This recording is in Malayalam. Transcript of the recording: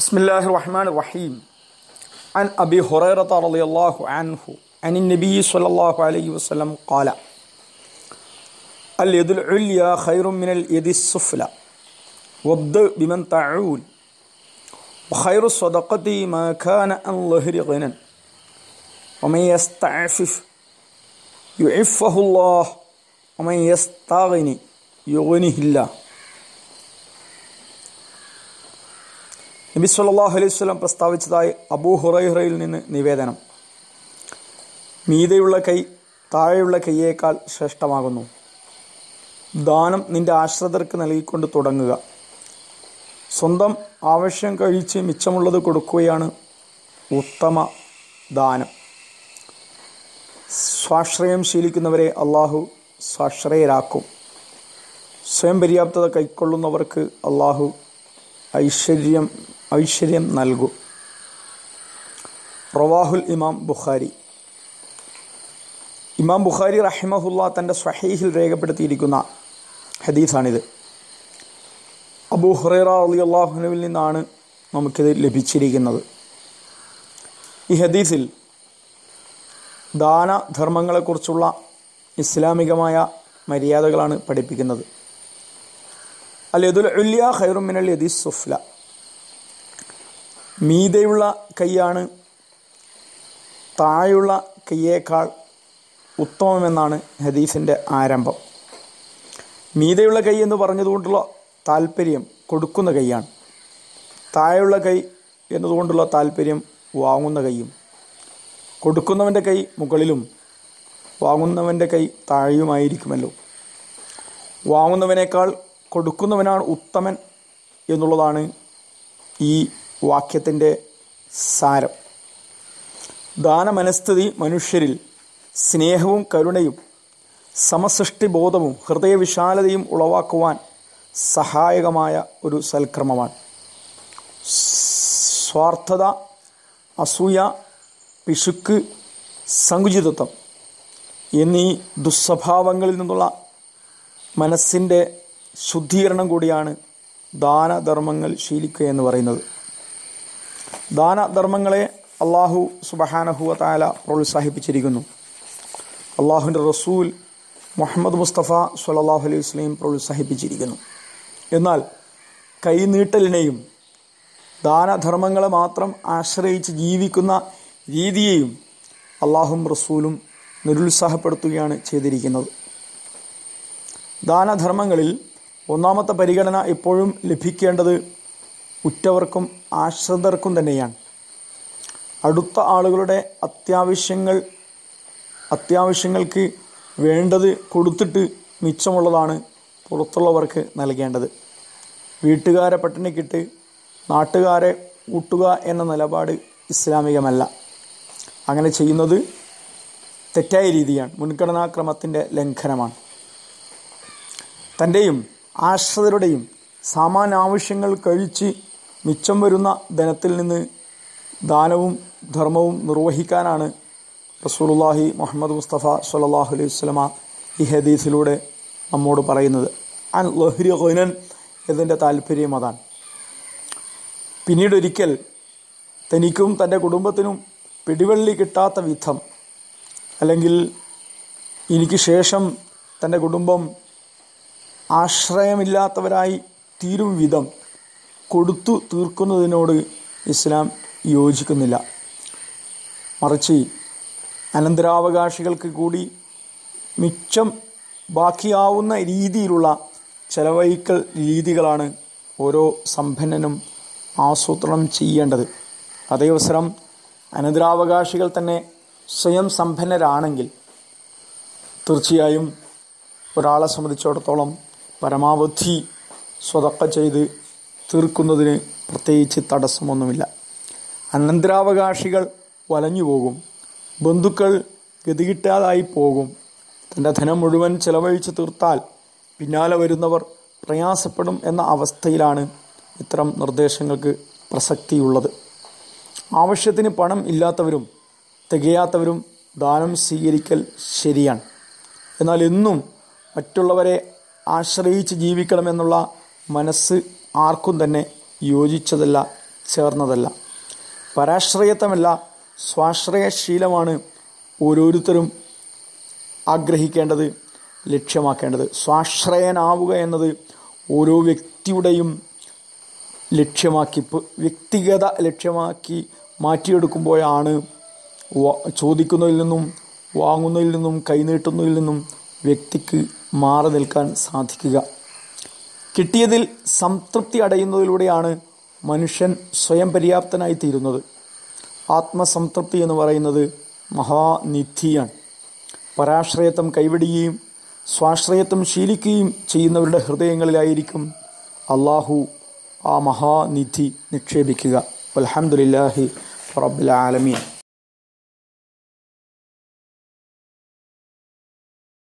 بسم الله الرحمن الرحيم عن أبي هريرة رضي الله عنه عن النبي صلى الله عليه وسلم قال اليد العليا خير من اليد السفلى وابدأ بمن تعول وخير الصدقة ما كان عن ظهر غنى ومن يستعفف يعفه الله ومن يستغني يغنيه الله നബി സല്ലല്ലാഹു അലൈഹി വസല്ലം പ്രസ്താവിച്ചതായി അബൂ ഹുറൈറയിൽ നിന്ന് നിവേദനം മീതെയുള്ള കൈ താഴെയുള്ള കൈയേക്കാൾ ശ്രേഷ്ഠമാകുന്നു ദാനം നിന്റെ ആശ്രിതർക്ക് നൽകിക്കൊണ്ട് തുടങ്ങുക സ്വന്തം ആവശ്യം കഴിച്ച് മിച്ചമുള്ളത് കൊടുക്കുകയാണ് ഉത്തമ ദാനം സ്വാശ്രയം ശീലിക്കുന്നവരെ അള്ളാഹു സ്വാശ്രയരാക്കും സ്വയം പര്യാപ്തത കൈക്കൊള്ളുന്നവർക്ക് അള്ളാഹു ഐശ്വര്യം ഐശ്വര്യം നൽകും റവാഹുൽ ഇമാം ബുഖാരി ഇമാം ബുഖാരി റഹിമഹുല്ല തൻ്റെ സ്വഹീഹിൽ രേഖപ്പെടുത്തിയിരിക്കുന്ന ഹദീസാണിത് അബൂ ഹുറൈറ അലി അള്ളാഹുനുവിൽ നിന്നാണ് നമുക്കിത് ലഭിച്ചിരിക്കുന്നത് ഈ ഹദീസിൽ ദാനധർമ്മങ്ങളെക്കുറിച്ചുള്ള ഇസ്ലാമികമായ മര്യാദകളാണ് പഠിപ്പിക്കുന്നത് അൽ യദുൽ ഉല്യ ഖൈറുമിനൽ യദി സുഫ്ല മീതെയുള്ള കൈയാണ് താഴെയുള്ള കൈയേക്കാൾ ഉത്തമമെന്നാണ് ഹദീസിൻ്റെ ആരംഭം മീതെയുള്ള കൈ എന്ന് പറഞ്ഞതുകൊണ്ടുള്ള താല്പര്യം കൊടുക്കുന്ന കൈയാണ് താഴെയുള്ള കൈ എന്നതുകൊണ്ടുള്ള താല്പര്യം വാങ്ങുന്ന കൈയും കൊടുക്കുന്നവൻ്റെ കൈ മുകളിലും വാങ്ങുന്നവൻ്റെ കൈ താഴെയുമായിരിക്കുമല്ലോ വാങ്ങുന്നവനേക്കാൾ കൊടുക്കുന്നവനാണ് ഉത്തമൻ എന്നുള്ളതാണ് ഈ വാക്യത്തിൻ്റെ സാരം ദാനമനസ്ഥിതി മനുഷ്യരിൽ സ്നേഹവും കരുണയും സമസൃഷ്ടിബോധവും ഹൃദയവിശാലതയും ഉളവാക്കുവാൻ സഹായകമായ ഒരു സൽക്രമമാണ് സ്വാർത്ഥത അസൂയ പിശുക്ക് സങ്കുചിതത്വം എന്നീ ദുസ്വഭാവങ്ങളിൽ നിന്നുള്ള മനസ്സിൻ്റെ ശുദ്ധീകരണം കൂടിയാണ് ദാനധർമ്മങ്ങൾ ശീലിക്കുക എന്ന് പറയുന്നത് ദാനധർമ്മങ്ങളെ അള്ളാഹു സുബഹാനഹുവ താല പ്രോത്സാഹിപ്പിച്ചിരിക്കുന്നു അള്ളാഹുവിൻ്റെ റസൂൽ മുഹമ്മദ് മുസ്തഫ സല്ലാഹു അലൈഹി വസ്ലയും പ്രോത്സാഹിപ്പിച്ചിരിക്കുന്നു എന്നാൽ കൈനീട്ടലിനെയും ദാനധർമ്മങ്ങളെ മാത്രം ആശ്രയിച്ച് ജീവിക്കുന്ന രീതിയെയും അള്ളാഹും റസൂലും നിരുത്സാഹപ്പെടുത്തുകയാണ് ചെയ്തിരിക്കുന്നത് ദാനധർമ്മങ്ങളിൽ ഒന്നാമത്തെ പരിഗണന എപ്പോഴും ലഭിക്കേണ്ടത് ഉറ്റവർക്കും ആശ്രിതർക്കും തന്നെയാണ് അടുത്ത ആളുകളുടെ അത്യാവശ്യങ്ങൾ അത്യാവശ്യങ്ങൾക്ക് വേണ്ടത് കൊടുത്തിട്ട് മിച്ചമുള്ളതാണ് പുറത്തുള്ളവർക്ക് നൽകേണ്ടത് വീട്ടുകാരെ പട്ടിണിക്കിട്ട് നാട്ടുകാരെ ഊട്ടുക എന്ന നിലപാട് ഇസ്ലാമികമല്ല അങ്ങനെ ചെയ്യുന്നത് തെറ്റായ രീതിയാണ് മുൻഗണനാക്രമത്തിൻ്റെ ലംഘനമാണ് തൻ്റെയും ആശ്രിതരുടെയും സാമാന്യ ആവശ്യങ്ങൾ കഴിച്ച് മിച്ചം വരുന്ന ധനത്തിൽ നിന്ന് ദാനവും ധർമ്മവും നിർവഹിക്കാനാണ് റസൂലുള്ളാഹി മുഹമ്മദ് മുസ്തഫ സല്ലാഹു അലൈഹി വസ്ലമ ഈ ഹദീസിലൂടെ നമ്മോട് പറയുന്നത് അൻ ലഹ്രി ഖുനൻ എന്നതിൻ്റെ താല്പര്യം അതാണ് പിന്നീട് ഒരിക്കൽ തനിക്കും തൻ്റെ കുടുംബത്തിനും പിടിവള്ളി കിട്ടാത്ത വിധം അല്ലെങ്കിൽ എനിക്ക് ശേഷം തൻ്റെ കുടുംബം ആശ്രയമില്ലാത്തവരായി തീരും വിധം കൊടുത്തു തീർക്കുന്നതിനോട് ഇസ്ലാം യോജിക്കുന്നില്ല മറിച്ച് അനന്തരാവകാശികൾക്ക് കൂടി മിച്ചം ബാക്കിയാവുന്ന രീതിയിലുള്ള ചെലവഴിക്കൽ രീതികളാണ് ഓരോ സമ്പന്നനും ആസൂത്രണം ചെയ്യേണ്ടത് അതേവസരം അനന്തരാവകാശികൾ തന്നെ സ്വയം സമ്പന്നരാണെങ്കിൽ തീർച്ചയായും ഒരാളെ സംബന്ധിച്ചിടത്തോളം പരമാവധി സ്വതക്ക ചെയ്ത് തീർക്കുന്നതിന് പ്രത്യേകിച്ച് തടസ്സമൊന്നുമില്ല അനന്തരാവകാശികൾ വലഞ്ഞു പോകും ബന്ധുക്കൾ ഗതികിട്ടാതായി പോകും തൻ്റെ ധനം മുഴുവൻ ചെലവഴിച്ച് തീർത്താൽ പിന്നാലെ വരുന്നവർ പ്രയാസപ്പെടും എന്ന അവസ്ഥയിലാണ് ഇത്തരം നിർദ്ദേശങ്ങൾക്ക് പ്രസക്തിയുള്ളത് ആവശ്യത്തിന് പണം ഇല്ലാത്തവരും തികയാത്തവരും ദാനം സ്വീകരിക്കൽ ശരിയാണ് എന്നാൽ എന്നും മറ്റുള്ളവരെ ആശ്രയിച്ച് ജീവിക്കണമെന്നുള്ള മനസ്സ് ആർക്കും തന്നെ യോജിച്ചതല്ല ചേർന്നതല്ല പരാശ്രയത്വമല്ല സ്വാശ്രയശീലമാണ് ഓരോരുത്തരും ആഗ്രഹിക്കേണ്ടത് ലക്ഷ്യമാക്കേണ്ടത് സ്വാശ്രയനാവുക എന്നത് ഓരോ വ്യക്തിയുടെയും ലക്ഷ്യമാക്കി പ്- വ്യക്തിഗത ലക്ഷ്യമാക്കി മാറ്റിയെടുക്കുമ്പോഴാണ് വ- ചോദിക്കുന്നതിൽ നിന്നും വാങ്ങുന്നതിൽ നിന്നും കൈനീട്ടുന്നതിൽ നിന്നും വ്യക്തിക്ക് മാറി നിൽക്കാൻ സാധിക്കുക കിട്ടിയതിൽ സംതൃപ്തി അടയുന്നതിലൂടെയാണ് മനുഷ്യൻ സ്വയം പര്യാപ്തനായി തീരുന്നത് ആത്മസംതൃപ്തി എന്ന് പറയുന്നത് മഹാനിധിയാണ് പരാശ്രയത്വം കൈവിടുകയും സ്വാശ്രയത്വം ശീലിക്കുകയും ചെയ്യുന്നവരുടെ ഹൃദയങ്ങളിലായിരിക്കും അള്ളാഹു ആ മഹാനിധി നിക്ഷേപിക്കുക അലഹമുല്ലാഹി റബ്ബുൽ ആലമീൻ